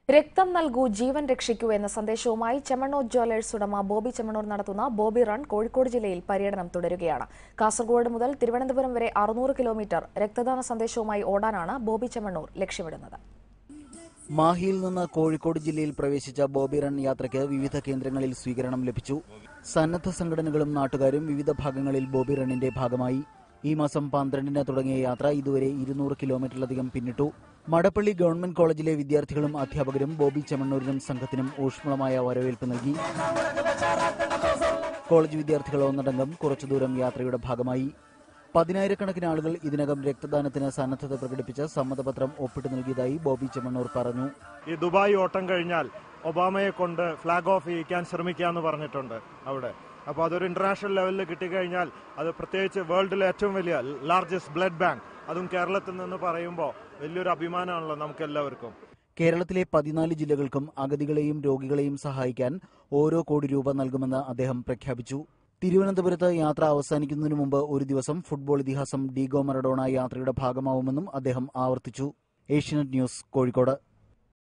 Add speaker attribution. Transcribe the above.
Speaker 1: രക്തം നൽകൂ ജീവൻ രക്ഷിക്കൂ എന്ന സന്ദേശവുമായി ചെമ്മണ്ണൂർ ജ്വല്ലേഴ്സ് ഉടമ ബോബി ചെമ്മണ്ണൂർ നടത്തുന്ന ബോബി റൺ കോഴിക്കോട് ജില്ലയിൽ പര്യടനം തുടരുകയാണ് കാസർഗോഡ് മുതൽ തിരുവനന്തപുരം വരെ അറുന്നൂറ് കിലോമീറ്റർ രക്തദാന സന്ദേശവുമായി ഓടാനാണ് ബോബി ചെമ്മണ്ണൂർ ലക്ഷ്യമിടുന്നത്
Speaker 2: മാഹിയിൽ നിന്ന് കോഴിക്കോട് ജില്ലയിൽ പ്രവേശിച്ച ബോബി റൺ യാത്രയ്ക്ക് വിവിധ കേന്ദ്രങ്ങളിൽ സ്വീകരണം ലഭിച്ചു സന്നദ്ധ സംഘടനകളും നാട്ടുകാരും വിവിധ ഭാഗങ്ങളിൽ ബോബി റണ്ണിന്റെ ഭാഗമായി ഈ മാസം പന്ത്രണ്ടിന് തുടങ്ങിയ യാത്ര ഇതുവരെ ഇരുന്നൂറ് കിലോമീറ്ററിലധികം പിന്നിട്ടു മടപ്പള്ളി ഗവൺമെന്റ് കോളേജിലെ വിദ്യാർത്ഥികളും അധ്യാപകരും ബോബി ചെമ്മണ്ണൂരിനും സംഘത്തിനും ഊഷ്മളമായ വരവേൽപ്പ് നൽകി കോളേജ് വിദ്യാർത്ഥികൾ ഒന്നടങ്കം കുറച്ചു ദൂരം യാത്രയുടെ ഭാഗമായി പതിനായിരക്കണക്കിന് ആളുകൾ ഇതിനകം രക്തദാനത്തിന് സന്നദ്ധത പ്രകടിപ്പിച്ച് സമ്മതപത്രം ഒപ്പിട്ട് നൽകിയതായി ബോബി ചെമ്മണ്ണൂർ പറഞ്ഞു
Speaker 3: ഈ ദുബായ് ഓട്ടം കഴിഞ്ഞാൽ ഒബാമയെ കൊണ്ട് ഫ്ലാഗ് ഓഫ് ചെയ്യിക്കാൻ ശ്രമിക്കാന്ന് പറഞ്ഞിട്ടുണ്ട് അവിടെ അപ്പോൾ അതൊരു ഇന്റർനാഷണൽ ലെവലിൽ കിട്ടിക്കഴിഞ്ഞാൽ അത് പ്രത്യേകിച്ച് വേൾഡിലെ ഏറ്റവും വലിയ ലാർജസ്റ്റ് ബ്ലഡ് ബാങ്ക് അതും കേരളത്തിൽ നിന്ന് പറയുമ്പോൾ വലിയൊരു അഭിമാനമാണല്ലോ നമുക്ക് എല്ലാവർക്കും
Speaker 2: കേരളത്തിലെ പതിനാല് ജില്ലകൾക്കും അഗതികളെയും രോഗികളെയും സഹായിക്കാൻ ഓരോ കോടി രൂപ നൽകുമെന്ന് അദ്ദേഹം പ്രഖ്യാപിച്ചു തിരുവനന്തപുരത്ത് യാത്ര അവസാനിക്കുന്നതിന് മുമ്പ് ഒരു ദിവസം ഫുട്ബോൾ ഇതിഹാസം ഡീഗോ മറഡോണ യാത്രയുടെ ഭാഗമാവുമെന്നും അദ്ദേഹം ആവർത്തിച്ചു ഏഷ്യനെറ്റ് ന്യൂസ് കോഴിക്കോട്